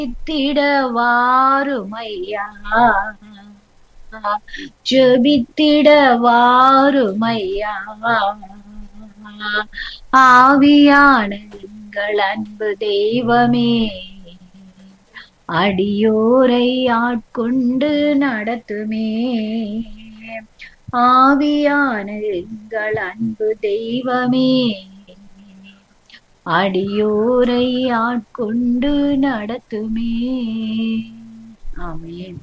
ஜெபித்திட வாருமையா ஜெபித்திட வாருமையா ஆவியான எங்கள் அன்பு தெய்வமே அடியோரை ஆட்கொண்டு நடத்துமே ஆவியான எங்கள் அன்பு தெய்வமே அடியோரை ஆட்கொண்டு நடத்துமே ஆமேன்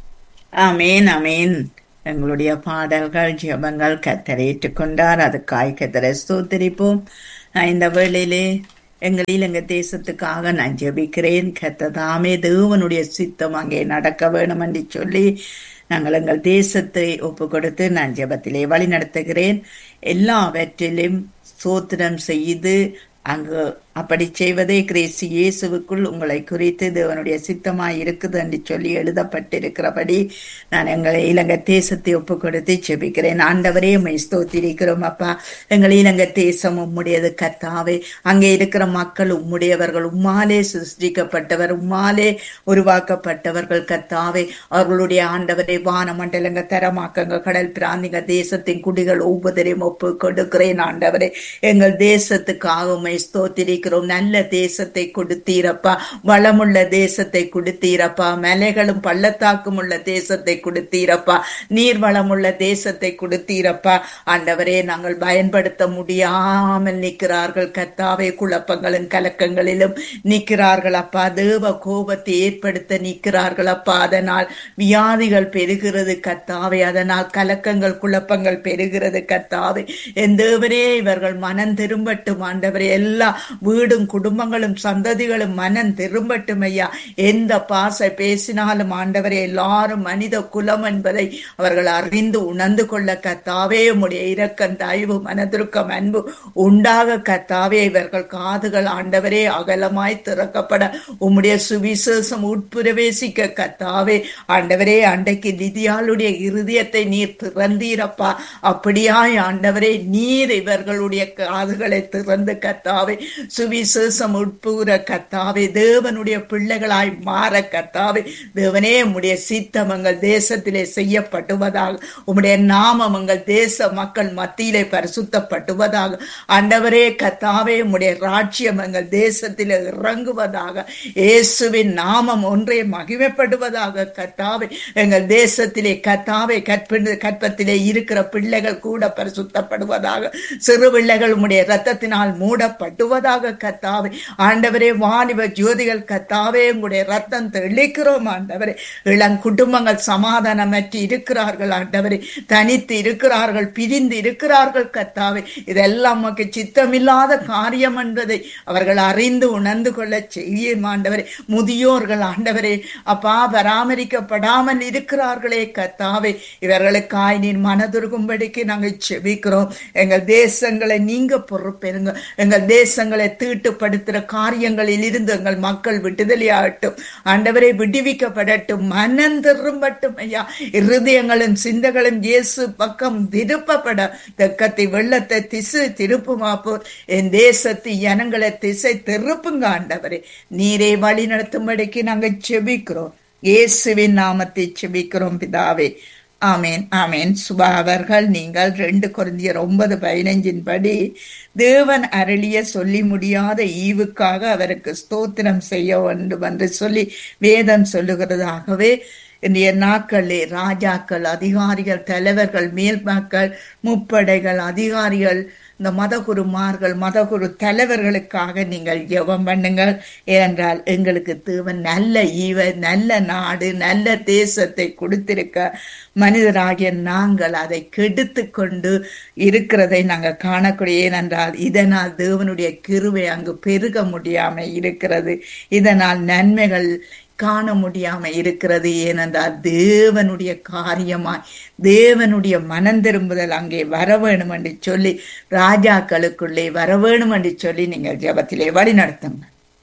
அமேன் அமேன் எங்களுடைய பாடல்கள் ஜெபங்கள் கத்தர் ஏற்றுக்கொண்டார் அதுக்காய் கத்தரை ஸ்தோத்திரிப்போம் நான் இந்த வேளையிலே எங்கள் இலங்கை தேசத்துக்காக நான் ஜெபிக்கிறேன் கத்ததாமே தேவனுடைய சித்தம் அங்கே நடக்க வேணும் என்று சொல்லி நாங்கள் எங்கள் தேசத்தை ஒப்பு கொடுத்து நான் ஜெபத்திலே வழி நடத்துகிறேன் எல்லாவற்றிலும் சோத்திரம் செய்து அங்கு அப்படி செய்வதே கிரேசி இயேசுவுக்குள் உங்களை குறித்து தேவனுடைய சித்தமாய் இருக்குது என்று சொல்லி எழுதப்பட்டிருக்கிறபடி நான் எங்களை இலங்கை தேசத்தை ஒப்பு கொடுத்து செபிக்கிறேன் ஆண்டவரே உண்மை ஸ்தோத்திரிக்கிறோம் அப்பா எங்கள் இலங்கை தேசம் உம்முடையது கத்தாவே அங்கே இருக்கிற மக்கள் உம்முடையவர்கள் உம்மாலே சிருஷ்டிக்கப்பட்டவர் உம்மாலே உருவாக்கப்பட்டவர்கள் கத்தாவே அவர்களுடைய ஆண்டவரை வானமண்டலங்க தரமாக்கங்க கடல் பிராந்திக தேசத்தின் குடிகள் ஒவ்வொருவரையும் ஒப்பு கொடுக்கிறேன் ஆண்டவரே எங்கள் தேசத்துக்காக உண்மை ஸ்தோத்திரிக்கிறோம் நல்ல தேசத்தை கொடுத்தீரப்பா வளமுள்ள தேசத்தை கொடுத்தீரப்பா மலைகளும் பள்ளத்தாக்கும் உள்ள தேசத்தை கொடுத்தீரப்பா நீர் வளமுள்ள தேசத்தை கொடுத்தீரப்பா ஆண்டவரே நாங்கள் பயன்படுத்த முடியாமல் நிற்கிறார்கள் கத்தாவே குழப்பங்களும் கலக்கங்களிலும் நிற்கிறார்கள் அப்பா தேவ கோபத்தை ஏற்படுத்த நிற்கிறார்கள் அப்பா அதனால் வியாதிகள் பெருகிறது கத்தாவே அதனால் கலக்கங்கள் குழப்பங்கள் பெருகிறது கத்தாவே என் தேவரே இவர்கள் மனம் திரும்பட்டும் ஆண்டவரே எல்லா வீடும் குடும்பங்களும் சந்ததிகளும் மனம் திரும்பட்டும் ஐயா எந்த பாச பேசினாலும் ஆண்டவரே எல்லாரும் மனித குலம் என்பதை அவர்கள் அறிந்து உணர்ந்து கொள்ள கத்தாவே உம்முடைய இரக்கம் தயவு மனதிருக்கம் அன்பு உண்டாக கத்தாவே இவர்கள் காதுகள் ஆண்டவரே அகலமாய் திறக்கப்பட உம்முடைய சுவிசேஷம் உட்பிரவேசிக்க கத்தாவே ஆண்டவரே அண்டைக்கு நிதியாளுடைய இருதயத்தை நீர் திறந்தீரப்பா அப்படியாய் ஆண்டவரே நீர் இவர்களுடைய காதுகளை திறந்து கத்தாவே சுவிசேஷம் உட்பூர கத்தாவே தேவனுடைய பிள்ளைகளாய் மாற கத்தாவே தேவனே உம்முடைய சித்தம் எங்கள் தேசத்திலே செய்யப்படுவதாக உம்முடைய நாமம் எங்கள் தேச மக்கள் மத்தியிலே பரிசுத்தப்படுவதாக ஆண்டவரே கத்தாவே உம்முடைய ராஜ்யம் எங்கள் தேசத்திலே இறங்குவதாக இயேசுவின் நாமம் ஒன்றே மகிமைப்படுவதாக கத்தாவே எங்கள் தேசத்திலே கத்தாவே கற்ப கற்பத்திலே இருக்கிற பிள்ளைகள் கூட பரிசுத்தப்படுவதாக சிறு பிள்ளைகள் உம்முடைய ரத்தத்தினால் மூடப்படுவதாக கத்தாவே ஆண்டவரே வாலிப ஜோதிகள் கத்தாவே உங்களுடைய ரத்தம் தெளிக்கிறோம் ஆண்டவரே இளம் குடும்பங்கள் சமாதானமற்று இருக்கிறார்கள் ஆண்டவரே தனித்து இருக்கிறார்கள் பிரிந்து இருக்கிறார்கள் கத்தாவே இதெல்லாம் நமக்கு சித்தமில்லாத காரியம் என்பதை அவர்கள் அறிந்து உணர்ந்து கொள்ள செய்யும் ஆண்டவரே முதியோர்கள் ஆண்டவரே அப்பா பராமரிக்கப்படாமல் இருக்கிறார்களே கத்தாவே இவர்களுக்காய் நீர் மனதுருகும்படிக்கு நாங்கள் செபிக்கிறோம் எங்கள் தேசங்களை நீங்க பொறுப்பெருங்க எங்கள் தேசங்களை தீட்டுப்படுத்துகிற காரியங்களில் இருந்து எங்கள் மக்கள் விடுதலையாகட்டும் ஆண்டவரை விடுவிக்கப்படட்டும் மனம் திரும்பட்டும் ஐயா இருதயங்களும் சிந்தகளும் இயேசு பக்கம் திருப்பப்பட தெக்கத்தை வெள்ளத்தை திசை திருப்புமா போர் என் தேசத்து ஜனங்களை திசை திருப்புங்க ஆண்டவரே நீரே வழி நடத்தும்படிக்கு நாங்கள் செபிக்கிறோம் இயேசுவின் நாமத்தை செபிக்கிறோம் பிதாவே ஆமேன் ஆமேன் சுபா அவர்கள் நீங்கள் ரெண்டு குருந்தியர் ஒன்பது பதினைஞ்சின் படி தேவன் அருளிய சொல்லி முடியாத ஈவுக்காக அவருக்கு ஸ்தோத்திரம் செய்ய வேண்டும் என்று சொல்லி வேதம் சொல்லுகிறதாகவே இன்றைய நாட்களிலே ராஜாக்கள் அதிகாரிகள் தலைவர்கள் மேல்மாக்கள் முப்படைகள் அதிகாரிகள் இந்த மதகுருமார்கள் மதகுரு தலைவர்களுக்காக நீங்கள் ஜெபம் பண்ணுங்கள் ஏனென்றால் எங்களுக்கு தேவன் நல்ல ஈவ நல்ல நாடு நல்ல தேசத்தை கொடுத்திருக்க மனிதராகிய நாங்கள் அதை கெடுத்து கொண்டு இருக்கிறதை நாங்கள் காணக்கூடிய ஏனென்றால் இதனால் தேவனுடைய கிருவை அங்கு பெருக முடியாமல் இருக்கிறது இதனால் நன்மைகள் காண முடியாம இருக்கிறது ஏனென்றால் தேவனுடைய காரியமாய் தேவனுடைய மனம் திரும்புதல் அங்கே வர வேணும் என்று சொல்லி ராஜாக்களுக்குள்ளே வர வேணும் என்று சொல்லி நீங்கள் ஜபத்திலே வழி நடத்துங்க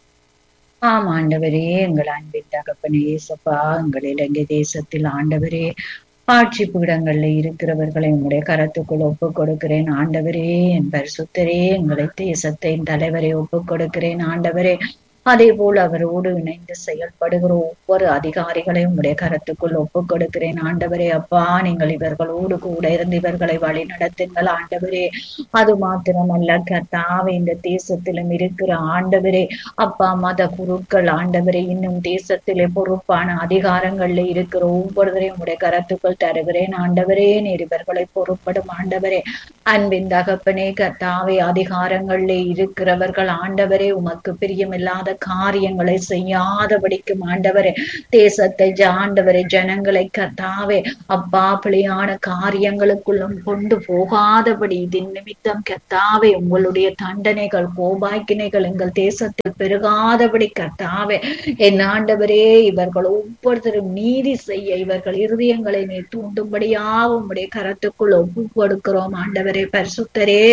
ஆம் ஆண்டவரே எங்கள் அன்பின் தகப்பனே ஏசப்பா எங்கள் இலங்கை தேசத்தில் ஆண்டவரே ஆட்சி பீடங்கள்ல இருக்கிறவர்களை உங்களுடைய கரத்துக்குள் ஒப்பு கொடுக்கிறேன் ஆண்டவரே என் பரிசுத்தரே எங்களை தேசத்தின் தலைவரை ஒப்பு கொடுக்கிறேன் ஆண்டவரே அதே போல் அவரோடு இணைந்து செயல்படுகிற ஒவ்வொரு அதிகாரிகளையும் உடைய கருத்துக்குள் ஒப்புக் கொடுக்கிறேன் ஆண்டவரே அப்பா நீங்கள் இவர்களோடு கூட இருந்து இவர்களை வழி நடத்துங்கள் ஆண்டவரே அது மாத்திரமல்ல கர்த்தாவே இந்த தேசத்திலும் இருக்கிற ஆண்டவரே அப்பா மத குருக்கள் ஆண்டவரே இன்னும் தேசத்திலே பொறுப்பான அதிகாரங்கள்ல இருக்கிற ஒவ்வொருவரையும் உடைய கருத்துக்கள் தருகிறேன் ஆண்டவரே நீர் இவர்களை பொறுப்படும் ஆண்டவரே அன்பின் தகப்பனே கர்த்தாவே அதிகாரங்களிலே இருக்கிறவர்கள் ஆண்டவரே உமக்கு பிரியமில்லாத காரியங்களை செய்யாதபடிக்கும் ஆண்டவரே தேசத்தை ஆண்டவரே ஜனங்களை கர்த்தாவே அப்பா பிழையான காரியங்களுக்குள்ளும் கொண்டு போகாதபடி இதன் நிமித்தம் கர்த்தாவே உங்களுடைய தண்டனைகள் கோபாக்கினைகள் எங்கள் தேசத்தில் பெருகாதபடி கர்த்தாவே என் ஆண்டவரே இவர்கள் ஒவ்வொருத்தரும் நீதி செய்ய இவர்கள் இருதயங்களை நீ தூண்டும்படியாக உம்முடைய கரத்துக்குள் ஒப்பு கொடுக்கிறோம் ஆண்டவரே பரிசுத்தரே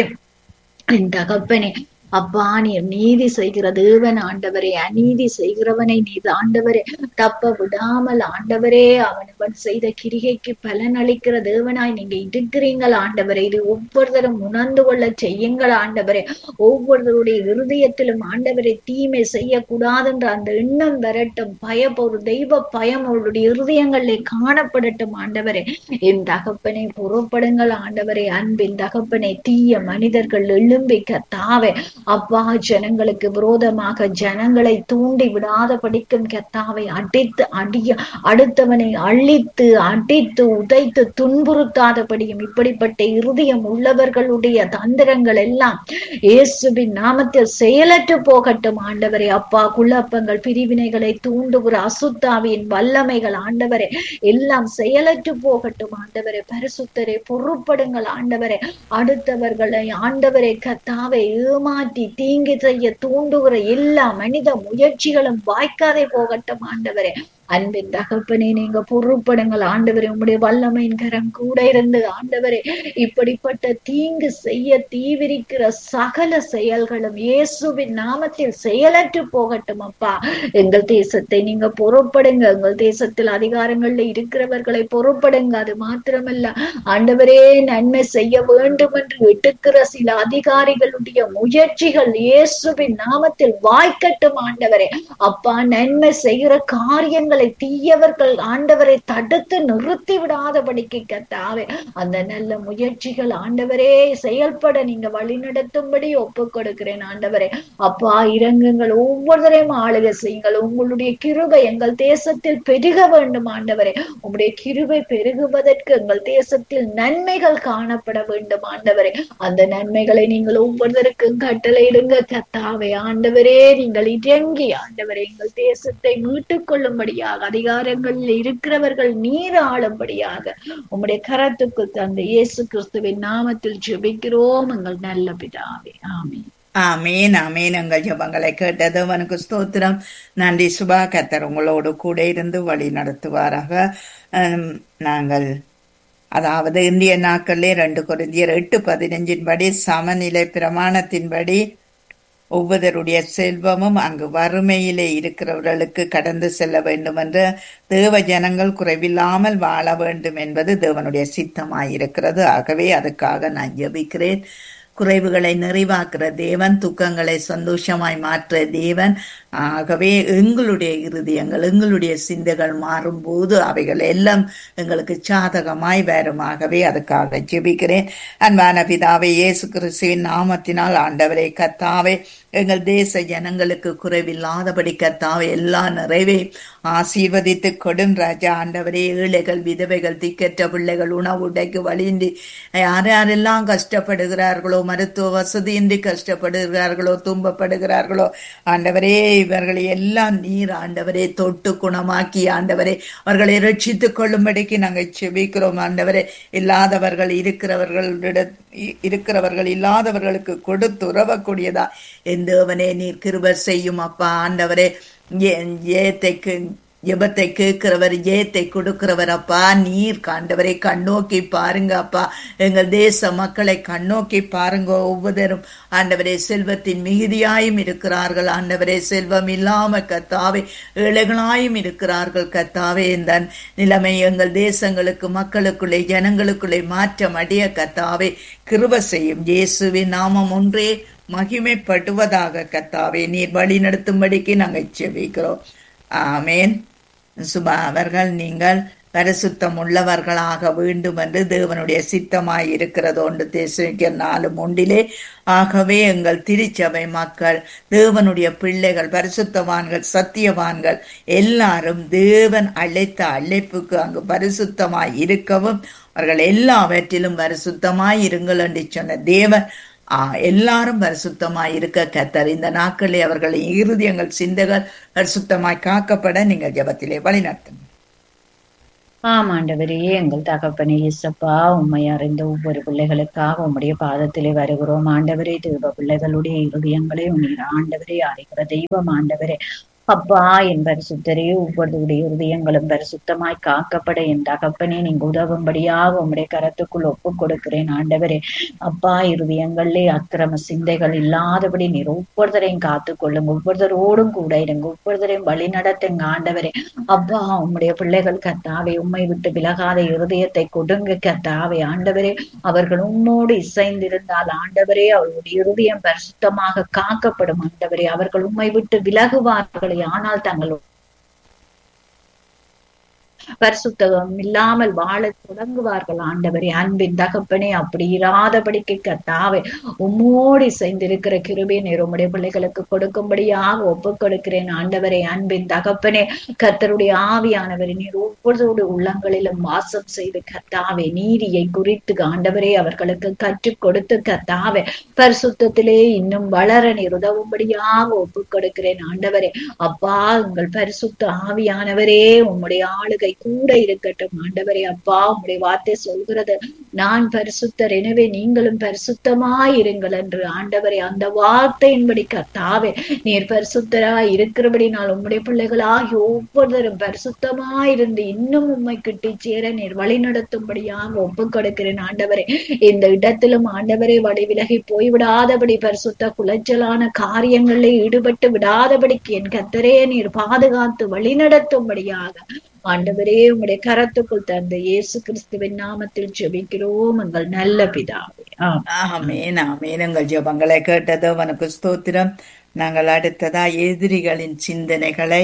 என் தகப்பனே அப்பா நீர் நீதி செய்கிற தேவன் ஆண்டவரே அநீதி செய்கிறவனை நீர் ஆண்டவரே தப்ப விடாமல் ஆண்டவரே அவனவன் செய்த கிரிகைக்கு பலன் அளிக்கிற தேவனாய் நீங்க இருக்கிறீங்கள் ஆண்டவரே இது ஒவ்வொருத்தரும் உணர்ந்து கொள்ள செய்யுங்கள் ஆண்டவரே ஒவ்வொருத்தருடைய இருதயத்திலும் ஆண்டவரை தீமை செய்யக்கூடாதுன்ற அந்த எண்ணம் வரட்டும் பயம் ஒரு தெய்வ பயம் அவருடைய இருதயங்களிலே காணப்படட்டும் ஆண்டவரே என் தகப்பனை புறப்படுங்கள் ஆண்டவரே அன்பின் தகப்பனை தீய மனிதர்கள் எழும்பி கத்தாவே அப்பா ஜனங்களுக்கு விரோதமாக ஜனங்களை தூண்டி விடாத படிக்கும் கத்தாவை அடித்து அடிய அடுத்தவனை அழித்து அடித்து உதைத்து துன்புறுத்தாதபடியும் இப்படிப்பட்ட இருதயம் உள்ளவர்களுடைய தந்திரங்கள் எல்லாம் இயேசுவின் நாமத்தில் செயலற்று போகட்டும் ஆண்டவரே அப்பா குழப்பங்கள் பிரிவினைகளை தூண்டுகிற அசுத்தாவியின் வல்லமைகள் ஆண்டவரே எல்லாம் செயலற்று போகட்டும் ஆண்டவரே பரிசுத்தரே பொறுப்படுங்கள் ஆண்டவரே அடுத்தவர்களை ஆண்டவரை கத்தாவை ஏமாற்றி தீங்கு செய்ய தூண்டுகிற எல்லா மனித முயற்சிகளும் வாய்க்காதே போகட்டும் ஆண்டவரே அன்பின் தகப்பனே நீங்க பொறுப்படுங்கள் ஆண்டவரே உம்முடைய வல்லமையின் கரம் கூட இருந்து ஆண்டவரே இப்படிப்பட்ட தீங்கு செய்ய தீவிரிக்கிற சகல செயல்களும் இயேசுவின் நாமத்தில் செயலற்று போகட்டும் அப்பா எங்கள் தேசத்தை நீங்க பொறுப்படுங்க எங்கள் தேசத்தில் அதிகாரங்கள்ல இருக்கிறவர்களை பொறுப்படுங்க அது மாத்திரமல்ல ஆண்டவரே நன்மை செய்ய வேண்டும் என்று எடுக்கிற சில அதிகாரிகளுடைய முயற்சிகள் இயேசுவின் நாமத்தில் வாய்க்கட்டும் ஆண்டவரே அப்பா நன்மை செய்கிற காரியங்கள் எங்களை தீயவர்கள் ஆண்டவரை தடுத்து நிறுத்தி விடாதபடிக்கு கத்தாவே அந்த நல்ல முயற்சிகள் ஆண்டவரே செயல்பட நீங்க வழி நடத்தும்படி ஒப்பு கொடுக்கிறேன் ஆண்டவரே அப்பா இறங்குங்கள் ஒவ்வொருவரையும் ஆளுக செய்யுங்கள் உங்களுடைய கிருபை எங்கள் தேசத்தில் பெருக வேண்டும் ஆண்டவரே உங்களுடைய கிருபை பெருகுவதற்கு எங்கள் தேசத்தில் நன்மைகள் காணப்பட வேண்டும் ஆண்டவரே அந்த நன்மைகளை நீங்கள் ஒவ்வொருவருக்கும் கட்டளையிடுங்க கத்தாவே ஆண்டவரே நீங்கள் இறங்கி ஆண்டவரே எங்கள் தேசத்தை மீட்டுக் கொள்ளும்படியா ஆளும்படியாக அதிகாரங்களில் இருக்கிறவர்கள் நீர் ஆளும்படியாக உம்முடைய கரத்துக்கு தந்த இயேசு கிறிஸ்துவின் நாமத்தில் ஜெபிக்கிறோம் எங்கள் நல்ல பிதாவே ஆமே ஆமேன் ஆமேன் எங்கள் ஜபங்களை கேட்டது அவனுக்கு ஸ்தோத்திரம் நன்றி சுபா கத்தர் உங்களோடு கூட இருந்து வழி நடத்துவாராக நாங்கள் அதாவது இந்திய நாட்களிலே ரெண்டு குருந்தியர் எட்டு பதினஞ்சின் படி சமநிலை பிரமாணத்தின்படி ஒவ்வொருவருடைய செல்வமும் அங்கு வறுமையிலே இருக்கிறவர்களுக்கு கடந்து செல்ல வேண்டும் என்று தேவ ஜனங்கள் குறைவில்லாமல் வாழ வேண்டும் என்பது தேவனுடைய சித்தமாயிருக்கிறது ஆகவே அதுக்காக நான் ஜபிக்கிறேன் குறைவுகளை நிறைவாக்குற தேவன் துக்கங்களை சந்தோஷமாய் மாற்ற தேவன் ஆகவே எங்களுடைய இருதயங்கள் எங்களுடைய சிந்தைகள் மாறும்போது அவைகள் எல்லாம் எங்களுக்கு சாதகமாய் வருமாகவே அதுக்காக ஜெபிக்கிறேன் அன்பான பிதாவை இயேசு கிறிஸ்துவின் நாமத்தினால் ஆண்டவரை கத்தாவே எங்கள் தேச ஜனங்களுக்கு குறைவில்லாதபடி கத்தாவே எல்லா நிறைவையும் ஆசீர்வதித்து கொடும் ராஜா ஆண்டவரே ஏழைகள் விதவைகள் திக்கற்ற பிள்ளைகள் உணவு உடைக்கு வழியின்றி யார் யாரெல்லாம் கஷ்டப்படுகிறார்களோ மருத்துவ வசதியின்றி கஷ்டப்படுகிறார்களோ துன்பப்படுகிறார்களோ ஆண்டவரே இவர்களை எல்லாம் நீர் ஆண்டவரே தொட்டு குணமாக்கி ஆண்டவரே அவர்களை ரட்சித்துக் கொள்ளும்படிக்கு நாங்கள் செபிக்கிறோம் ஆண்டவரே இல்லாதவர்கள் இருக்கிறவர்களிட இருக்கிறவர்கள் இல்லாதவர்களுக்கு கொடுத்து உறவக்கூடியதா எந்தவனே நீர் கிருப செய்யும் அப்பா ஆண்டவரே ஏத்தைக்கு ஜெபத்தை கேட்கிறவர் ஜெயத்தை கொடுக்கிறவர் அப்பா நீர் காண்டவரை கண்ணோக்கி பாருங்க அப்பா எங்கள் தேச மக்களை கண்ணோக்கி பாருங்க ஒவ்வொருவரும் ஆண்டவரே செல்வத்தின் மிகுதியாயும் இருக்கிறார்கள் ஆண்டவரே செல்வம் இல்லாம கத்தாவே ஏழைகளாயும் இருக்கிறார்கள் கத்தாவே இந்த நிலைமை எங்கள் தேசங்களுக்கு மக்களுக்குள்ளே ஜனங்களுக்குள்ளே மாற்றம் அடைய கத்தாவே கிருப செய்யும் இயேசுவின் நாமம் ஒன்றே மகிமைப்படுவதாக கத்தாவே நீர் வழி நடத்தும்படிக்கு நாங்கள் செபிக்கிறோம் ஆமேன் சுபா அவர்கள் நீங்கள் பரிசுத்தம் உள்ளவர்களாக வேண்டும் என்று தேவனுடைய சித்தமாய் இருக்கிறது ஒன்று தேசிக்க நாலு ஒன்றிலே ஆகவே எங்கள் திருச்சபை மக்கள் தேவனுடைய பிள்ளைகள் பரிசுத்தவான்கள் சத்தியவான்கள் எல்லாரும் தேவன் அழைத்த அழைப்புக்கு அங்கு பரிசுத்தமாய் இருக்கவும் அவர்கள் எல்லாவற்றிலும் பரிசுத்தமாய் இருங்கள் என்று சொன்ன தேவன் எல்லாரும் பரிசுத்தமாய் இருக்க கத்தர் இந்த நாட்களில் அவர்களின் இருதயங்கள் சிந்தைகள் பரிசுத்தமாய் காக்கப்பட நீங்கள் ஜபத்திலே வழி நடத்துங்க ஆமாண்டவரே எங்கள் தகப்பனே இசப்பா உண்மை அறிந்த ஒவ்வொரு பிள்ளைகளுக்காக உம்முடைய பாதத்திலே வருகிறோம் ஆண்டவரே தெய்வ பிள்ளைகளுடைய இருதயங்களே உன்னீர் ஆண்டவரே அறிகிற தெய்வம் ஆண்டவரே அப்பா என் பரிசுத்தரே ஒவ்வொருடைய இருதயங்களும் பரிசுத்தமாய் காக்கப்பட என் தகப்பனே நீங்க உதவும்படியாக உம்முடைய கரத்துக்குள் ஒப்பு கொடுக்கிறேன் ஆண்டவரே அப்பா இருதயங்களிலே அக்கிரம சிந்தைகள் இல்லாதபடி நீர் ஒவ்வொருத்தரையும் காத்துக்கொள்ளும் ஒவ்வொருத்தரோடும் கூட இருங்க ஒவ்வொருத்தரையும் வழி நடத்துங்க ஆண்டவரே அப்பா உம்முடைய பிள்ளைகள் கத்தாவே உண்மை விட்டு விலகாத இருதயத்தை கொடுங்க கத்தாவே ஆண்டவரே அவர்கள் உம்மோடு இசைந்திருந்தால் ஆண்டவரே அவர்களுடைய இருதயம் பரிசுத்தமாக காக்கப்படும் ஆண்டவரே அவர்கள் உண்மை விட்டு விலகுவார்கள் ஆனால் தங்கள் பரிசுத்தகம் இல்லாமல் வாழ தொடங்குவார்கள் ஆண்டவரே அன்பின் தகப்பனே அப்படி இராதபடிக்கு கத்தாவே உம்மோடி செய்திருக்கிற கிருபை நீர் உம்முடைய பிள்ளைகளுக்கு கொடுக்கும்படியாக ஒப்பு கொடுக்கிறேன் ஆண்டவரே அன்பின் தகப்பனே கத்தருடைய ஆவியானவரை நீர் ஒவ்வொரு உள்ளங்களிலும் வாசம் செய்து கத்தாவே நீதியை குறித்து ஆண்டவரே அவர்களுக்கு கற்றுக் கொடுத்து கத்தாவே பரிசுத்தத்திலே இன்னும் வளர நீர் உதவும்படியாக ஒப்பு கொடுக்கிறேன் ஆண்டவரே அப்பா உங்கள் பரிசுத்த ஆவியானவரே உம்முடைய ஆளுகை கூட இருக்கட்டும் ஆண்டவரே அப்பா உம்முடைய வார்த்தை சொல்கிறது நான் பரிசுத்தர் எனவே நீங்களும் பரிசுத்தமாயிருங்கள் என்று ஆண்டவரே அந்த வார்த்தையின்படி கத்தாவே நீர் பரிசுத்தராய் இருக்கிறபடி நான் உம்முடைய பிள்ளைகளாகி ஒவ்வொருத்தரும் பரிசுத்தமாயிருந்து இன்னும் உண்மை கிட்டி சேர நீர் வழி நடத்தும்படியாக ஒப்பு கொடுக்கிறேன் ஆண்டவரே இந்த இடத்திலும் ஆண்டவரே வழி விலகி போய்விடாதபடி பரிசுத்த குலைச்சலான காரியங்களில் ஈடுபட்டு விடாதபடிக்கு என் கத்தரே நீர் பாதுகாத்து வழி நடத்தும்படியாக ஆண்டவரே உங்களுடைய கரத்துக்குள் தந்த இயேசு கிறிஸ்துவின் நாமத்தில் ஜெபிக்கிறோம் எங்கள் நல்ல பிதாவே ஆமேன் ஆமேன் எங்கள் ஜெபங்களை கேட்டது உனக்கு ஸ்தோத்திரம் நாங்கள் அடுத்ததா எதிரிகளின் சிந்தனைகளை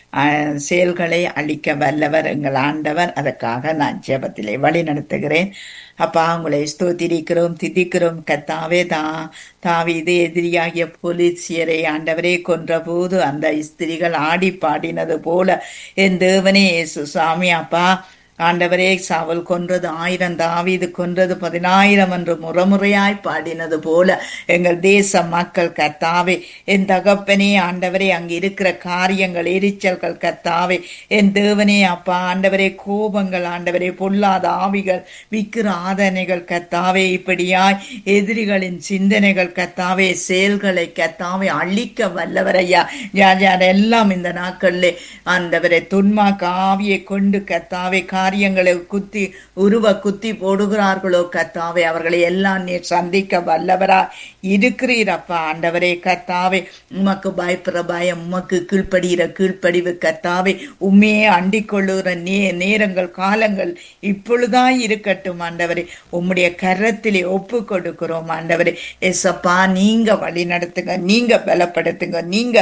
செயல்களை அழிக்க வல்லவர் எங்கள் ஆண்டவர் அதற்காக நான் ஜெபத்திலே வழி நடத்துகிறேன் அப்பா உங்களை ஸ்தோத்திரிக்கிறோம் திதிக்கிறோம் கத்தாவே தா தாவிது எதிரியாகிய போலீசியரை ஆண்டவரே கொன்ற போது அந்த ஸ்திரிகள் ஆடி பாடினது போல என் தேவனே சுசாமி அப்பா ஆண்டவரே சாவல் கொன்றது ஆயிரம் தாவீது கொன்றது பதினாயிரம் என்று முறமுறையாய் பாடினது போல எங்கள் தேச மக்கள் கத்தாவே என் தகப்பனே ஆண்டவரே அங்கு இருக்கிற காரியங்கள் எரிச்சல்கள் கத்தாவே என் தேவனே அப்பா ஆண்டவரே கோபங்கள் ஆண்டவரே பொல்லாத ஆவிகள் விக்கிர ஆதனைகள் கத்தாவே இப்படியாய் எதிரிகளின் சிந்தனைகள் கத்தாவே செயல்களை கத்தாவே அழிக்க வல்லவரையா யார் யார் எல்லாம் இந்த நாட்களில் ஆண்டவரை துன்மாக்க ஆவியை கொண்டு கத்தாவே காரியங்களை குத்தி உருவ குத்தி போடுகிறார்களோ கத்தாவே அவர்களை எல்லாம் நீர் சந்திக்க வல்லவரா இருக்கிறீரப்பா ஆண்டவரே கத்தாவே உமக்கு பயப்படுற பயம் உமக்கு கீழ்ப்படுகிற கீழ்ப்படிவு கத்தாவே உண்மையே அண்டிக் கொள்ளுகிற நே நேரங்கள் காலங்கள் இப்பொழுதான் இருக்கட்டும் ஆண்டவரே உம்முடைய கரத்திலே ஒப்பு கொடுக்கிறோம் ஆண்டவரே எசப்பா நீங்க வழி நடத்துங்க நீங்க பலப்படுத்துங்க நீங்க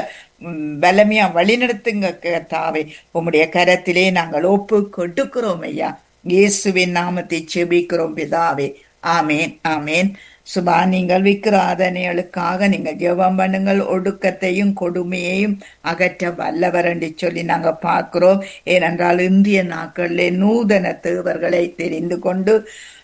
பலமையா வழி நடத்துங்க கத்தாவே உம்முடைய கரத்திலே நாங்கள் ஒப்பு கொடுக்கிறோம் ஐயா இயேசுவின் நாமத்தை செபிக்கிறோம் பிதாவே ஆமேன் ஆமேன் சுபா நீங்கள் விக்கிராதனைகளுக்காக நீங்கள் ஜெபம் பண்ணுங்கள் ஒடுக்கத்தையும் கொடுமையையும் அகற்ற வல்லவர் என்று சொல்லி நாங்கள் பார்க்கிறோம் ஏனென்றால் இந்திய நாட்களிலே நூதன தேவர்களை தெரிந்து கொண்டு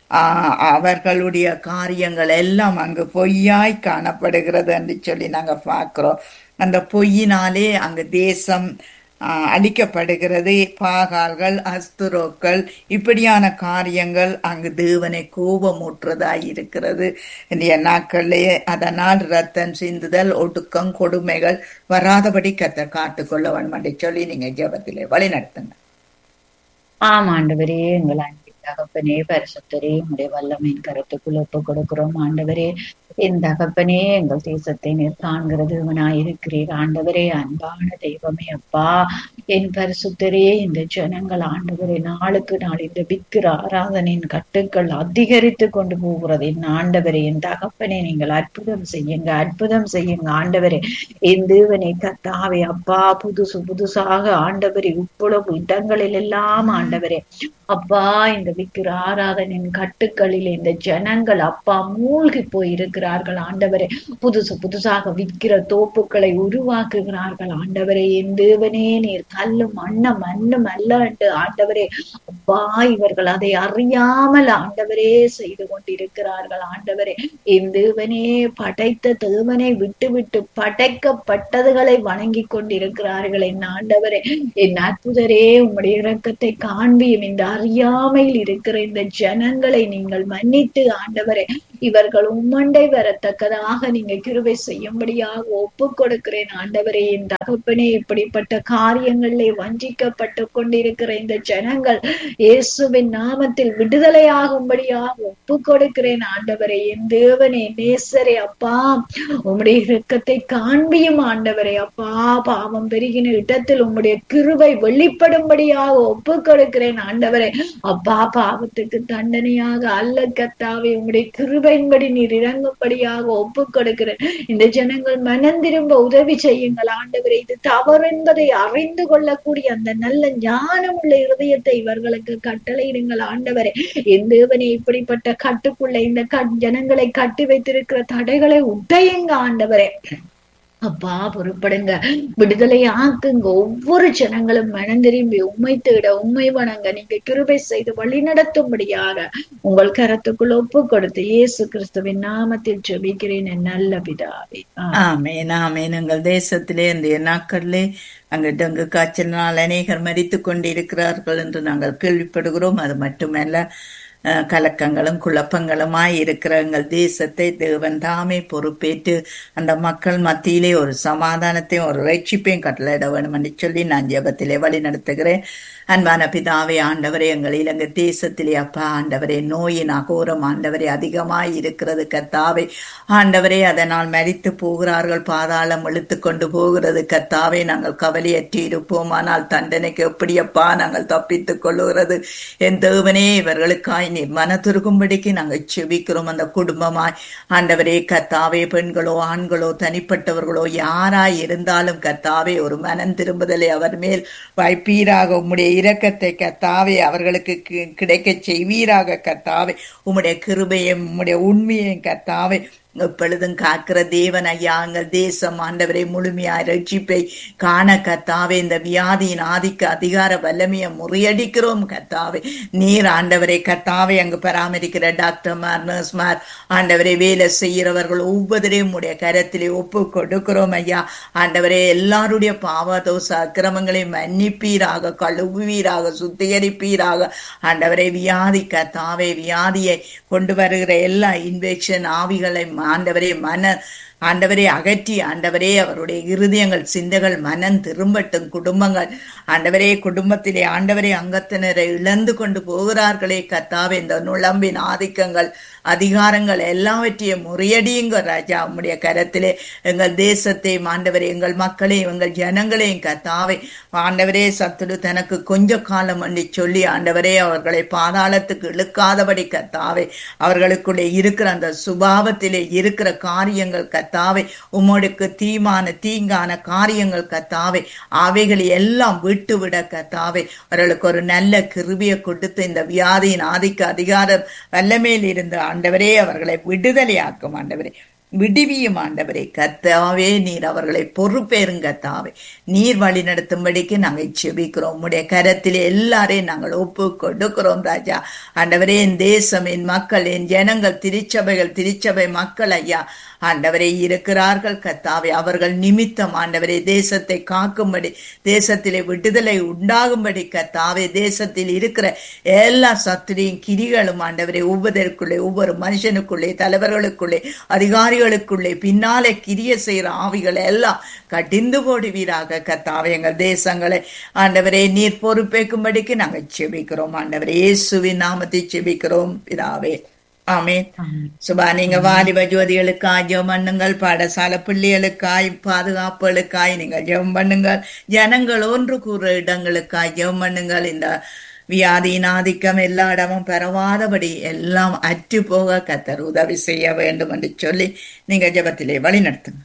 அவர்களுடைய காரியங்கள் எல்லாம் அங்கு பொய்யாய் காணப்படுகிறது என்று சொல்லி நாங்கள் பார்க்கிறோம் அந்த பொய்யினாலே அங்கு தேசம் அழிக்கப்படுகிறது பாகால்கள் அஸ்துரோக்கள் இப்படியான காரியங்கள் அங்கு தேவனை கோபமூற்றுவதாய் இருக்கிறது இன்றைய நாட்களிலே அதனால் ரத்தம் சிந்துதல் ஒடுக்கம் கொடுமைகள் வராதபடி கத்த காத்துக்கொள்ள வேண்டும் என்று சொல்லி நீங்க ஜபத்திலே வழி நடத்துங்க ஆமாண்டவரே எங்கள் அன்பின் தகப்பனே பரிசுத்தரே உடைய வல்லமையின் கருத்துக்குள் ஒப்பு கொடுக்கிறோம் ஆண்டவரே என் தகப்பனே எங்கள் தேசத்தை நீர் காண்கிற தேவனாய் இருக்கிறீர் ஆண்டவரே அன்பான தெய்வமே அப்பா என் பரிசுத்தரே இந்த ஜனங்கள் ஆண்டவரே நாளுக்கு நாள் இந்த விக்கிர ஆராதனையின் கட்டுக்கள் அதிகரித்து கொண்டு போகிறது என் ஆண்டவரே என் தகப்பனே நீங்கள் அற்புதம் செய்யுங்க அற்புதம் செய்யுங்க ஆண்டவரே என் தேவனை கத்தாவே அப்பா புதுசு புதுசாக ஆண்டவரே இவ்வளவு இடங்களில் எல்லாம் ஆண்டவரே அப்பா இந்த விக்கிர ஆராதனின் கட்டுக்களில் இந்த ஜனங்கள் அப்பா மூழ்கி போய் இருக்கிறார்கள் ஆண்டவரே புதுசு புதுசாக விற்கிற தோப்புக்களை உருவாக்குகிறார்கள் ஆண்டவரே என் தேவனே நீர் கல்லும் மண்ணும் மண்ணும் அல்ல என்று ஆண்டவரே அப்பா இவர்கள் அதை அறியாமல் ஆண்டவரே செய்து கொண்டிருக்கிறார்கள் ஆண்டவரே என் தேவனே படைத்த தேவனை விட்டு விட்டு படைக்கப்பட்டதுகளை வணங்கி கொண்டிருக்கிறார்கள் என் ஆண்டவரே என் அற்புதரே உம்முடைய இரக்கத்தை காண்பியும் இந்த அறியாமையில் இருக்கிற இந்த ஜனங்களை நீங்கள் மன்னித்து ஆண்டவரே இவர்கள் உம்மண்டை வரத்தக்கதாக நீங்க கிருவை செய்யும்படியாக ஒப்பு கொடுக்கிறேன் ஆண்டவரே என் தகப்பனே இப்படிப்பட்ட காரியங்களிலே வஞ்சிக்கப்பட்டு கொண்டிருக்கிற இந்த ஜனங்கள் இயேசுவின் நாமத்தில் விடுதலையாகும்படியாக ஒப்பு கொடுக்கிறேன் ஆண்டவரே என் தேவனே நேசரே அப்பா உம்முடைய இரக்கத்தை காண்பியும் ஆண்டவரே அப்பா பாவம் பெருகின இடத்தில் உம்முடைய கிருபை வெளிப்படும்படியாக ஒப்பு கொடுக்கிறேன் ஆண்டவரே அப்பா பாவத்துக்கு தண்டனையாக அல்ல கத்தாவே உம்முடைய கிருபையின்படி நீர் இறங்கும்படியாக ஒப்பு கொடுக்கிறேன் இந்த ஜனங்கள் மனம் திரும்ப உதவி செய்யுங்கள் ஆண்டவரே இது தவறு என்பதை அறிந்து கொள்ளக்கூடிய அந்த நல்ல ஞானம் உள்ள இருதயத்தை இவர்களுக்கு கட்டளையிடுங்கள் ஆண்டவரே என் தேவனே இப்படிப்பட்ட கட்டுக்குள்ள இந்த கட்- ஜனங்களை கட்டி வைத்திருக்கிற தடைகளை உடையுங்க ஆண்டவரே அப்பா பொறுப்படுங்க விடுதலை ஆக்குங்க ஒவ்வொரு ஜனங்களும் மனம் திரும்பி உண்மை தேட உண்மை வணங்க நீங்க கிருபை செய்து வழி நடத்தும்படியாக உங்கள் கரத்துக்குள் ஒப்பு கொடுத்து இயேசு கிறிஸ்துவின் நாமத்தில் ஜெபிக்கிறேன் என் நல்ல பிதாவே ஆமென். ஆமேன் ஆமேன் எங்கள் தேசத்திலே இந்த நாட்களிலே அங்கு டெங்கு காய்ச்சலினால் அநேகர் மரித்துக் கொண்டிருக்கிறார்கள் என்று நாங்கள் கேள்விப்படுகிறோம் அது மட்டுமல்ல அஹ், கலக்கங்களும் குழப்பங்களுமாய் இருக்கிற எங்கள் தேசத்தை தேவன் தாமே பொறுப்பேற்று அந்த மக்கள் மத்தியிலே ஒரு சமாதானத்தையும் ஒரு ரட்சிப்பையும் கட்டளையிட வேண்டும் என்று சொல்லி நான் ஜெபத்திலே வழி நடத்துகிறேன் அன்பான பிதாவே ஆண்டவரே எங்கள் இலங்கை தேசத்திலே அப்பா ஆண்டவரே நோயின் அகோரம் ஆண்டவரே அதிகமாய் இருக்கிறது கத்தாவே ஆண்டவரே அதனால் மரித்து போகிறார்கள் பாதாளம் இழுத்து கொண்டு போகிறது கத்தாவே நாங்கள் கவலையற்றி இருப்போம் ஆனால் தண்டனைக்கு எப்படியப்பா நாங்கள் தப்பித்துக் கொள்ளுகிறது என் தேவனே இவர்களுக்காய் நீ மனதுருகும்படிக்கு நாங்கள் செபிக்கிறோம் அந்த குடும்பமாய் ஆண்டவரே கத்தாவே பெண்களோ ஆண்களோ தனிப்பட்டவர்களோ யாராய் இருந்தாலும் கத்தாவே ஒரு மனம் திரும்புதலை அவர் மேல் வைப்பீராக உம்முடைய இரக்கத்தை கத்தாவே அவர்களுக்கு கி- கிடைக்கச் செய்வீராக கத்தாவே உம்முடைய கிருபையும் உம்முடைய உண்மையையும் கத்தாவே எப்பொழுதும் காக்கிற தேவன் ஐயா எங்கள் தேசம் ஆண்டவரை முழுமையாய் ரட்சிப்பை காண கத்தாவே இந்த வியாதியின் ஆதிக்க அதிகார வல்லமையை முறியடிக்கிறோம் கத்தாவே நீர் ஆண்டவரை கத்தாவே அங்கு பராமரிக்கிற டாக்டர்மார் நர்ஸ்மார் ஆண்டவரை வேலை செய்கிறவர்கள் ஒவ்வொருவரையும் உடைய கரத்திலே ஒப்பு கொடுக்கிறோம் ஐயா ஆண்டவரே எல்லாருடைய பாவ தோச அக்கிரமங்களை மன்னிப்பீராக கழுவுவீராக சுத்திகரிப்பீராக ஆண்டவரை வியாதி கத்தாவே வியாதியை கொண்டு வருகிற எல்லா இன்ஃபெக்ஷன் ஆவிகளை ஆண்டவரே மன ஆண்டவரே அகற்றி ஆண்டவரே அவருடைய இருதயங்கள் சிந்தைகள் மனம் திரும்பட்டும் குடும்பங்கள் ஆண்டவரே குடும்பத்திலே ஆண்டவரே அங்கத்தினரை இழந்து கொண்டு போகிறார்களே கத்தாவே இந்த நுழம்பின் ஆதிக்கங்கள் அதிகாரங்கள் எல்லாவற்றையும் முறியடியுங்க ராஜா உம்முடைய கரத்திலே எங்கள் தேசத்தையும் ஆண்டவரே எங்கள் மக்களையும் எங்கள் ஜனங்களையும் கத்தாவே ஆண்டவரே சத்துரு தனக்கு கொஞ்ச காலம் அண்டி சொல்லி ஆண்டவரே அவர்களை பாதாளத்துக்கு இழுக்காதபடி கத்தாவே அவர்களுக்குள்ளே இருக்கிற அந்த சுபாவத்திலே இருக்கிற காரியங்கள் கத்தாவே உம்மோடுக்கு தீமான தீங்கான காரியங்கள் கத்தாவே அவைகளை எல்லாம் விட்டு விட கத்தாவே அவர்களுக்கு ஒரு நல்ல கிருபியை கொடுத்து இந்த வியாதியின் ஆதிக்க அதிகாரம் வல்லமையில் இருந்த ஆண்டவரே அவர்களை விடுதலையாக்கும் ஆண்டவரே விடுவியும் ஆண்டவரே கத்தாவே நீர் அவர்களை பொறுப்பேறுங்க தாவே நீர் வழி நடத்தும்படிக்கு நாங்கள் செபிக்கிறோம் உம்முடைய கரத்திலே எல்லாரையும் நாங்கள் ஒப்பு கொடுக்கிறோம் ராஜா ஆண்டவரே என் தேசம் என் மக்கள் என் ஜனங்கள் திருச்சபைகள் திருச்சபை மக்கள் ஐயா ஆண்டவரே இருக்கிறார்கள் கத்தாவே அவர்கள் நிமித்தம் ஆண்டவரே தேசத்தை காக்கும்படி தேசத்திலே விடுதலை உண்டாகும்படி கத்தாவே தேசத்தில் இருக்கிற எல்லா சத்துரியும் கிரிகளும் ஆண்டவரே ஒவ்வொருவருக்குள்ளே ஒவ்வொரு மனுஷனுக்குள்ளே தலைவர்களுக்குள்ளே அதிகாரிகளுக்குள்ளே பின்னாலே கிரிய செய்கிற ஆவிகளை எல்லாம் கடிந்து போடுவீராக கத்தாவே எங்கள் தேசங்களை ஆண்டவரே நீர் பொறுப்பேற்கும்படிக்கு நாங்கள் செபிக்கிறோம் ஆண்டவரே இயேசுவின் நாமத்தை செபிக்கிறோம் பிதாவே ஆமென் ஆமென். சுபா நீங்க வாலிப ஜோதிகளுக்காய் ஜெபம் பண்ணுங்கள் பாடசாலை பிள்ளைகளுக்காய் பாதுகாப்புகளுக்காய் நீங்கள் ஜெபம் பண்ணுங்கள் ஜனங்கள் ஒன்று கூற இடங்களுக்காய் ஜெபம் பண்ணுங்கள் இந்த வியாதியின் ஆதிக்கம் எல்லா இடமும் பரவாதபடி எல்லாம் அற்று போக கத்தர் உதவி செய்ய வேண்டும் என்று சொல்லி நீங்க ஜெபத்திலே வழி நடத்துங்க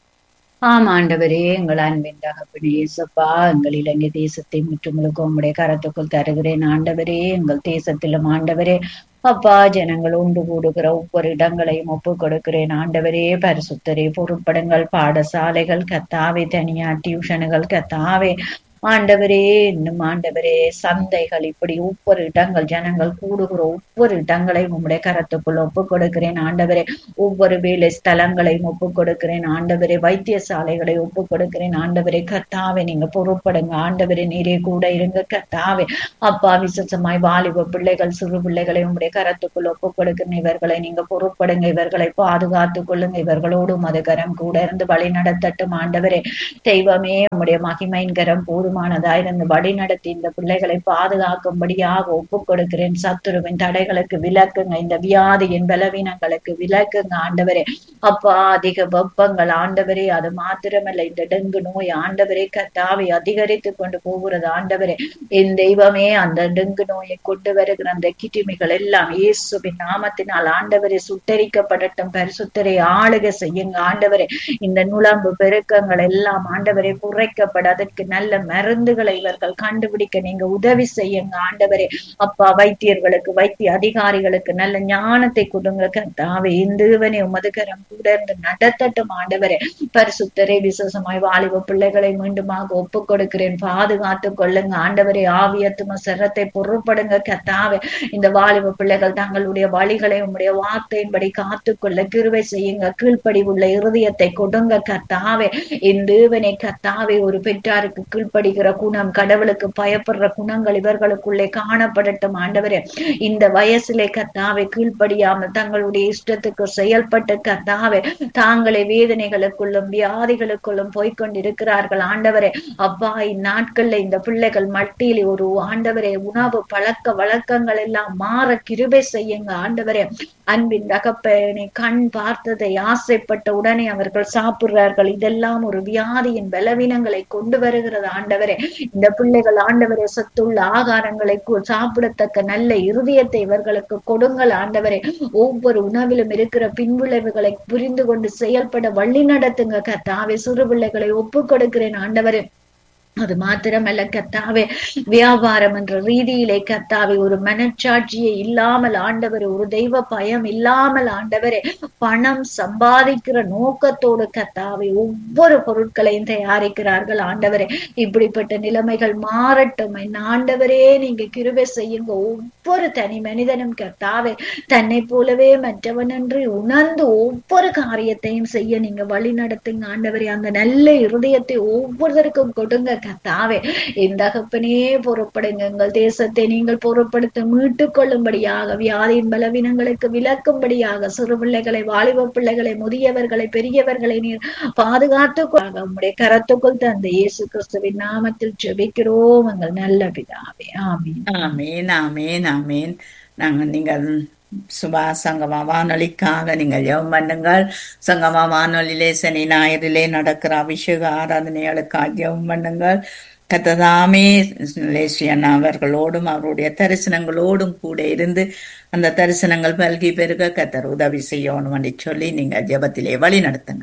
ஆம் ஆண்டவரே எங்கள் அன்பின் தகப்பனே இயேசப்பா எங்கள் இலங்கை தேசத்தை முற்றுமுழுக்க உம்முடைய கரத்துக்குள் தருகிறேன் ஆண்டவரே எங்கள் தேசத்திலும் ஆண்டவரே அப்பா ஜனங்கள் உண்டு கூடுகிற ஒவ்வொரு இடங்களையும் ஒப்பு கொடுக்கிறேன் ஆண்டவரே பரிசுத்தரே பொறுப்படுங்கள் பாடசாலைகள் கத்தாவே தனியார் டியூஷனுகள் கத்தாவே ஆண்டவரே இன்னும் ஆண்டவரே சந்தைகள் இப்படி ஒவ்வொரு இடங்கள் ஜனங்கள் கூடுகிற ஒவ்வொரு இடங்களையும் உம்முடைய கரத்துக்குள் ஒப்பு கொடுக்கிறேன் ஆண்டவரே ஒவ்வொரு வேலை ஸ்தலங்களையும் ஒப்பு கொடுக்கிறேன் ஆண்டவரே வைத்தியசாலைகளை ஒப்பு கொடுக்கிறேன் ஆண்டவரே கத்தாவே நீங்க பொறுப்படுங்க ஆண்டவரே நீரே கூட இருங்க கத்தாவே அப்பா விசேஷமாய் வாலிப பிள்ளைகள் சிறு பிள்ளைகளை உங்களுடைய கரத்துக்குள் ஒப்பு கொடுக்கிறேன் இவர்களை நீங்க பொறுப்படுங்க இவர்களை பாதுகாத்துக் கொள்ளுங்க இவர்களோடு மதுகரம் கூட இருந்து வழி நடத்தட்டும் ஆண்டவரே தெய்வமே உம்முடைய மகிமையின் கரம் போதுமானதா இருந்து வழி நடத்தி இந்த பிள்ளைகளை பாதுகாக்கும்படியாக ஒப்பு கொடுக்கிறேன் சத்துருவின் தடைகளுக்கு விலக்குங்க இந்த வியாதியின் பலவீனங்களுக்கு விலக்குங்க ஆண்டவரே அப்பா அதிக வெப்பங்கள் ஆண்டவரே அது மாத்திரமல்ல இந்த டெங்கு நோய் ஆண்டவரே கத்தாவை அதிகரித்து கொண்டு போகிறது ஆண்டவரே என் தெய்வமே அந்த டெங்கு நோயை கொண்டு வருகிற அந்த கிருமிகள் எல்லாம் இயேசுவின் நாமத்தினால் ஆண்டவரே சுட்டரிக்கப்படட்டும் பரிசுத்தரை ஆளுக செய்யுங்க ஆண்டவரே இந்த நுழம்பு பெருக்கங்கள் எல்லாம் ஆண்டவரை குறைக்கப்பட அதற்கு நல்ல மருந்துகளை இவர்கள் கண்டுபிடிக்க நீங்க உதவி செய்யுங்க ஆண்டவரே அப்பா வைத்தியர்களுக்கு வைத்திய அதிகாரிகளுக்கு நல்ல ஞானத்தை கொடுங்க கர்த்தாவே இந்துவனே உமது கரம் கூட இருந்து நடத்தட்டும் ஆண்டவரே பரிசுத்தரே விசேஷமாய் வாலிப பிள்ளைகளை மீண்டுமாக ஒப்பு கொடுக்கிறேன் பாதுகாத்து கொள்ளுங்க ஆண்டவரே ஆவியத்தும சிரத்தை பொறுப்படுங்க கத்தாவே இந்த வாலிப பிள்ளைகள் தங்களுடைய வழிகளை உம்முடைய வார்த்தையின்படி காத்துக்கொள்ள கிருவை செய்யுங்க கீழ்ப்படி உள்ள இருதயத்தை கொடுங்க கத்தாவே இந்துவனை கத்தாவே ஒரு பெற்றாருக்கு கீழ்ப்படுகிற குணம் கடவுளுக்கு பயப்படுற குணங்கள் இவர்களுக்குள்ளே காணப்படட்டும் ஆண்டவரே இந்த வயசிலே கத்தாவை கீழ்ப்படியாமல் தங்களுடைய இஷ்டத்துக்கு செயல்பட்டு கத்தாவே தாங்களே வேதனைகளுக்குள்ளும் வியாதிகளுக்குள்ளும் போய்கொண்டிருக்கிறார்கள் ஆண்டவரே அப்பா இந்நாட்கள்ல இந்த பிள்ளைகள் மட்டியில் ஒரு ஆண்டவரே உணவு பழக்க வழக்கங்கள் எல்லாம் மாற கிருபை செய்யுங்க ஆண்டவரே அன்பின் தகப்பனை கண் பார்த்ததை ஆசைப்பட்ட உடனே அவர்கள் சாப்பிடுறார்கள் இதெல்லாம் ஒரு வியாதியின் பலவீனங்களை கொண்டு வருகிறது ஆண்டவரே இந்த பிள்ளைகள் ஆண்டவரே சத்துள்ள ஆகாரங்களை கு- சாப்பிடத்தக்க நல்ல இருதயத்தை இவர்களுக்கு கொடுங்கள் ஆண்டவரே ஒவ்வொரு உணவிலும் இருக்கிற பின்விளைவுகளை புரிந்து கொண்டு செயல்பட வழி நடத்துங்க கத்தாவே சிறு பிள்ளைகளை ஒப்பு கொடுக்கிறேன் ஆண்டவரே அது மாத்திரமல்ல கத்தாவே வியாபாரம் என்ற ரீதியிலே கத்தாவே ஒரு மனச்சாட்சியே இல்லாமல் ஆண்டவரே ஒரு தெய்வ பயம் இல்லாமல் ஆண்டவரே பணம் சம்பாதிக்கிற நோக்கத்தோடு கத்தாவே ஒவ்வொரு பொருட்களையும் தயாரிக்கிறார்கள் ஆண்டவரே இப்படிப்பட்ட நிலைமைகள் மாறட்டும் என் ஆண்டவரே நீங்க கிருபை செய்யுங்க ஒவ்வொரு தனி மனிதனும் கத்தாவே தன்னை போலவே மற்றவன் என்று உணர்ந்து ஒவ்வொரு காரியத்தையும் செய்ய நீங்க வழி நடத்துங்க ஆண்டவரே அந்த நல்ல இருதயத்தை ஒவ்வொருத்தருக்கும் கொடுங்க கத்தாவே இந்த தகப்பனே பொறுப்படுங்க எங்கள் தேசத்தை நீங்கள் பொறுப்படுத்த மீட்டுக் கொள்ளும்படியாக வியாதியின் பலவீனங்களுக்கு விலக்கும்படியாக சிறு பிள்ளைகளை வாலிப பிள்ளைகளை முதியவர்களை பெரியவர்களை நீர் பாதுகாத்து உம்முடைய கரத்துக்குள் தந்த இயேசு கிறிஸ்துவின் நாமத்தில் ஜெபிக்கிறோம் எங்கள் நல்ல பிதாவே ஆமீன் ஆமேன் ஆமேன் ஆமேன் நாங்கள் நீங்கள் சுபா சங்கமா வானொலிக்காக நீங்கள் ஜெபம் பண்ணுங்கள் சங்கமா வானொலியிலே சனி ஞாயிறிலே நடக்கிற அபிஷேக ஆராதனைகளுக்காக ஜெபம் பண்ணுங்கள் கத்ததாமே லேசியன் அவர்களோடும் அவருடைய தரிசனங்களோடும் கூட இருந்து அந்த தரிசனங்கள் பல்கி பெருக கத்தர் உதவி செய்யணும் என்று சொல்லி நீங்கள் ஜெபத்திலே வழி நடத்துங்க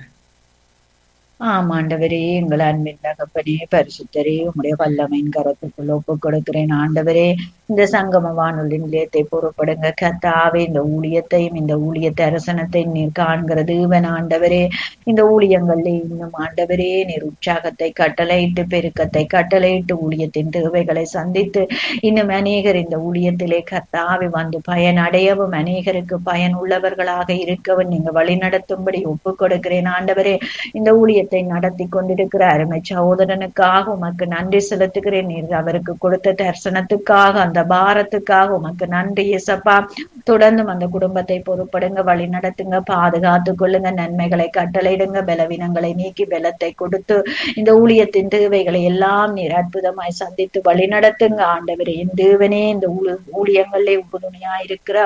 ஆம் ஆண்டவரே எங்கள் அன்பின் தகப்பனே பரிசுத்தரே உம்முடைய வல்லமையின் கரத்துக்குள் ஒப்பு கொடுக்கிறேன் ஆண்டவரே இந்த சங்கம வானொலி நிலையத்தை பொறுப்படுங்க கத்தாவே இந்த ஊழியத்தையும் இந்த ஊழிய தரிசனத்தை நீர் காண்கிற தேவன் ஆண்டவரே இந்த ஊழியங்கள்ல இன்னும் ஆண்டவரே நீர் உற்சாகத்தை கட்டளையிட்டு பெருக்கத்தை கட்டளையிட்டு ஊழியத்தின் தேவைகளை சந்தித்து இன்னும் அநேகர் இந்த ஊழியத்திலே கத்தாவி வந்து பயனடையவும் அநேகருக்கு பயன் உள்ளவர்களாக இருக்கவும் நீங்க வழி நடத்தும்படி ஒப்பு கொடுக்கிறேன் ஆண்டவரே இந்த ஊழியத்தை நடத்தி கொண்டிருக்கிற அருமை சகோதரனுக்காக உமக்கு நன்றி செலுத்துகிறேன் நீர் அவருக்கு கொடுத்த தரிசனத்துக்காக அந்த பாரத்துக்காக உமக்கு நன்றி இயேசப்பா தொடர்ந்தும் அந்த குடும்பத்தை பொறுப்படுங்க வழி நடத்துங்க பாதுகாத்து கொள்ளுங்க நன்மைகளை கட்டளையிடுங்க பலவீனங்களை நீக்கி பலத்தை கொடுத்து இந்த ஊழியத்தின் தேவைகளை எல்லாம் நீர் அற்புதமாய் சந்தித்து வழி நடத்துங்க ஆண்டவரே இந்த தேவனே இந்த ஊழி ஊழியங்களிலே உறுதுணையா இருக்கிற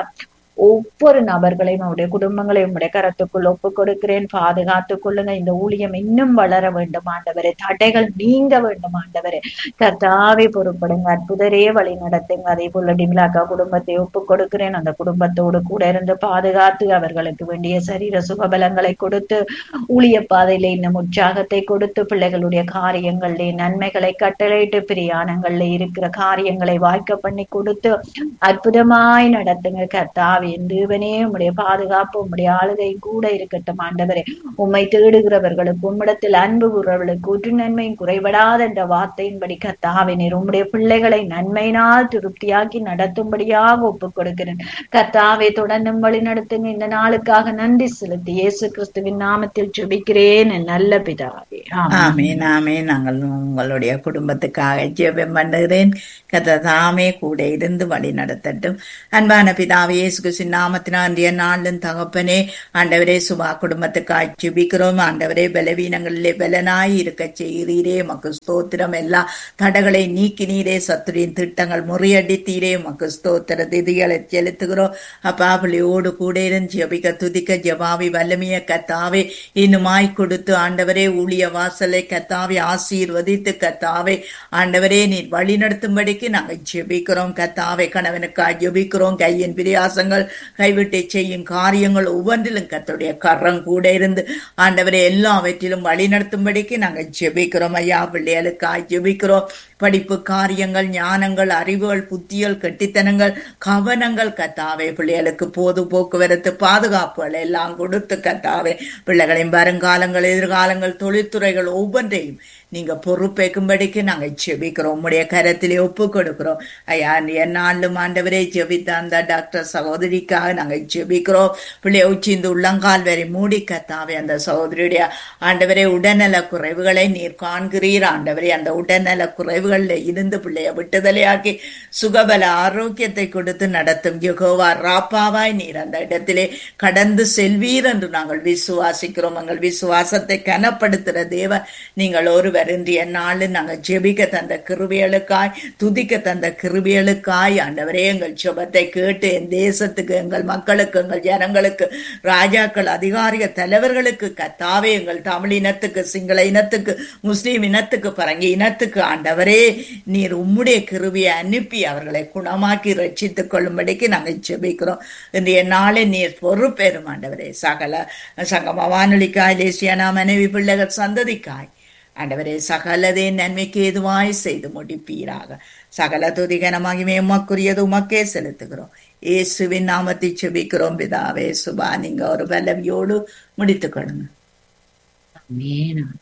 ஒவ்வொரு நபர்களையும் அவருடைய குடும்பங்களையும் உடைய கரத்துக்குள் ஒப்பு கொடுக்கிறேன் பாதுகாத்துக் கொள்ளுங்க இந்த ஊழியம் இன்னும் வளர வேண்டும் ஆண்டவரே தடைகள் நீங்க வேண்டும் ஆண்டவரே கர்த்தாவே பொறுப்படுங்க அற்புதரே வழி நடத்துங்க அதே போல டிமிலாக்கா குடும்பத்தை ஒப்பு கொடுக்கிறேன் அந்த குடும்பத்தோடு கூட இருந்து பாதுகாத்து அவர்களுக்கு வேண்டிய சரீர சுகபலங்களை கொடுத்து ஊழிய பாதையில இன்னும் உற்சாகத்தை கொடுத்து பிள்ளைகளுடைய காரியங்களிலே நன்மைகளை கட்டளையிட்டு பிரியாணங்கள்ல இருக்கிற காரியங்களை வாய்க்க பண்ணி கொடுத்து அற்புதமாய் நடத்துங்க கர்த்தாவே தேவனே உம்முடைய பாதுகாப்பு உம்முடைய ஆளுகை கூட இருக்கட்டும் ஆண்டவரே உம்மை தேடுகிறவர்களுக்கு உம்மிடத்தில் அன்பு கூறவர்களுக்கு உற்று நன்மையும் குறைபடாத என்ற வார்த்தையின்படி கர்த்தாவே நீர் உம்முடைய பிள்ளைகளை நன்மையினால் திருப்தியாக்கி நடத்தும்படியாக ஒப்புக் கொடுக்கிறேன் கர்த்தாவே தொடர்ந்து வழி நடத்துங்க இந்த நாளுக்காக நன்றி செலுத்தி இயேசு கிறிஸ்துவின் நாமத்தில் ஜெபிக்கிறேன் என் நல்ல பிதாவே ஆமென். ஆமேன் ஆமேன் நாங்கள் உங்களுடைய குடும்பத்துக்காக ஜெபம் பண்ணுகிறேன் கத்த தாமே கூட இருந்து வழி நடத்தட்டும் அன்பான பிதாவே இயேசு கிறிஸ்துவின் நாமத்தினால் அன்றைய நாளும் தகப்பனே ஆண்டவரே சுபா குடும்பத்துக்காக ஜெபிக்கிறோம் ஆண்டவரே பலவீனங்களிலே பலனாய் இருக்க செய்கிறீரே மக்கு ஸ்தோத்திரம் எல்லா தடைகளை நீக்கினீரே சத்துரின் திட்டங்கள் முறியடித்தீரே மக்கு ஸ்தோத்திர திதிகளை செலுத்துகிறோம் அப்பா பிள்ளையோடு கூட இருந்து ஜெபிக்க துதிக்க ஜபாவி வல்லமைய கத்தாவே இன்னுமாய் கொடுத்து ஆண்டவரே ஊழிய வாசலை கத்தாவே ஆசீர்வதித்து கத்தாவே ஆண்டவரே நீர் வழி நடத்தும்படிக்கு நாங்கள் ஜெபிக்கிறோம் கத்தாவே கணவனுக்காய் ஜெபிக்கிறோம் கையின் பிரியாசங்கள் கைவிட்டு செய்யும் காரியங்கள் ஒவ்வொன்றிலும் கத்தோடைய கரம் கூட இருந்து ஆண்டவரே எல்லாவற்றிலும் வழி நடத்தும்படிக்கு நாங்கள் ஜெபிக்கிறோம் ஐயா பிள்ளைகளுக்காய் ஜெபிக்கிறோம் படிப்பு காரியங்கள் ஞானங்கள் அறிவுகள் புத்திகள் கெட்டித்தனங்கள் கவனங்கள் கத்தாவே பிள்ளைகளுக்கு போது போக்குவரத்து பாதுகாப்புகள் எல்லாம் கொடுத்து கத்தாவே பிள்ளைகளின் வருங்காலங்கள் எதிர்காலங்கள் தொழில்துறைகள் ஒவ்வொன்றையும் நீங்க பொறுப்பேற்கும்படிக்கு நாங்க செபிக்கிறோம் உம்முடைய கரத்திலே ஒப்பு கொடுக்கிறோம் ஐயா என்னாலும் ஆண்டவரே ஜெபித்த அந்த டாக்டர் சகோதரிக்காக நாங்க ஜெபிக்கிறோம் பிள்ளைய உச்சி இந்த உள்ளங்கால் வரை மூடி கத்தாவே அந்த சகோதரியுடைய ஆண்டவரே உடல்நல குறைவுகளை நீர் காண்கிறீர் ஆண்டவரே அந்த உடல்நல குறைவுகள்ல இருந்து பிள்ளைய விட்டுதலையாக்கி சுகபல ஆரோக்கியத்தை கொடுத்து நடத்தும் யெகோவா ராப்பாவாய் நீர் அந்த இடத்திலே கடந்து செல்வீர் என்று நாங்கள் விசுவாசிக்கிறோம் எங்கள் விசுவாசத்தை கனப்படுத்துகிற தேவன் நீங்கள் ஒருவர் இன்றைய நாள் நாங்கள் ஜெபிக்க தந்த கிருபியலுக்காய் துதிக்க தந்த கிருபியலுக்காய் ஆண்டவரே எங்கள் ஜெபத்தை கேட்டு என் தேசத்துக்கு எங்கள் மக்களுக்கு எங்கள் ஜனங்களுக்கு ராஜாக்கள் அதிகாரிக தலைவர்களுக்கு கத்தாவே எங்கள் தமிழ் இனத்துக்கு சிங்கள இனத்துக்கு முஸ்லீம் இனத்துக்கு பரங்கி இனத்துக்கு ஆண்டவரே நீர் உம்முடைய கிருபியை அனுப்பி அவர்களை குணமாக்கி ரட்சித்துக் கொள்ளும்படிக்கு நாங்கள் ஜெபிக்கிறோம் இன்றைய நாளை நீர் பொறுப்பேறும் ஆண்டவரே சகல சங்கம வானொலிக்காய் லேசியானா மனைவி பிள்ளைகள் சந்ததிக்காய் ஆண்டவரே சகலதே நன்மைக்கு ஏதுவாய் செய்து முடிப்பீராக சகல துதிகனமாகிமே உமக்குரியது உமக்கே செலுத்துகிறோம் இயேசுவின் நாமத்தை செபிக்கிறோம் பிதாவே சுபா நீங்க ஒரு பலவியோடு முடித்துக் கொள்ளுங்க ஆமென்